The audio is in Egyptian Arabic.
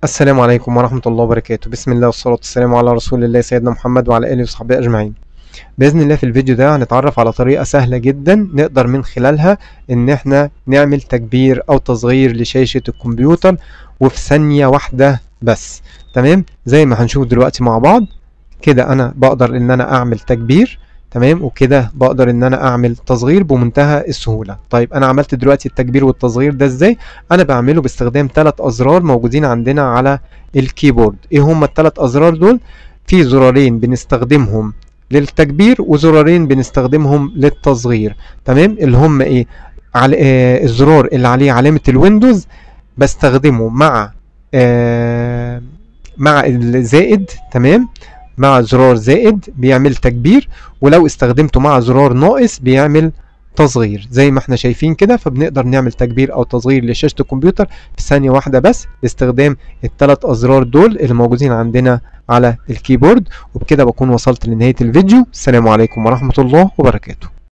السلام عليكم ورحمة الله وبركاته بسم الله والصلاة والسلام على رسول الله سيدنا محمد وعلى آله وصحبه أجمعين بإذن الله في الفيديو ده هنتعرف على طريقة سهلة جدا نقدر من خلالها إن احنا نعمل تكبير أو تصغير لشاشة الكمبيوتر وفي ثانية واحدة بس تمام زي ما هنشوف دلوقتي مع بعض كده أنا بقدر إن أنا أعمل تكبير تمام وكده بقدر ان انا اعمل تصغير بمنتهى السهوله طيب انا عملت دلوقتي التكبير والتصغير ده ازاي انا بعمله باستخدام ثلاث ازرار موجودين عندنا على الكيبورد ايه هما الثلاث ازرار دول في زرارين بنستخدمهم للتكبير وزرارين بنستخدمهم للتصغير تمام اللي هم ايه على آه الزرار اللي عليه علامه الويندوز بستخدمه مع آه مع الزائد تمام مع زرار زائد بيعمل تكبير ولو استخدمته مع زرار ناقص بيعمل تصغير زي ما احنا شايفين كده فبنقدر نعمل تكبير او تصغير لشاشة الكمبيوتر في ثانية واحدة بس باستخدام الثلاث ازرار دول اللي موجودين عندنا على الكيبورد وبكده بكون وصلت لنهاية الفيديو السلام عليكم ورحمة الله وبركاته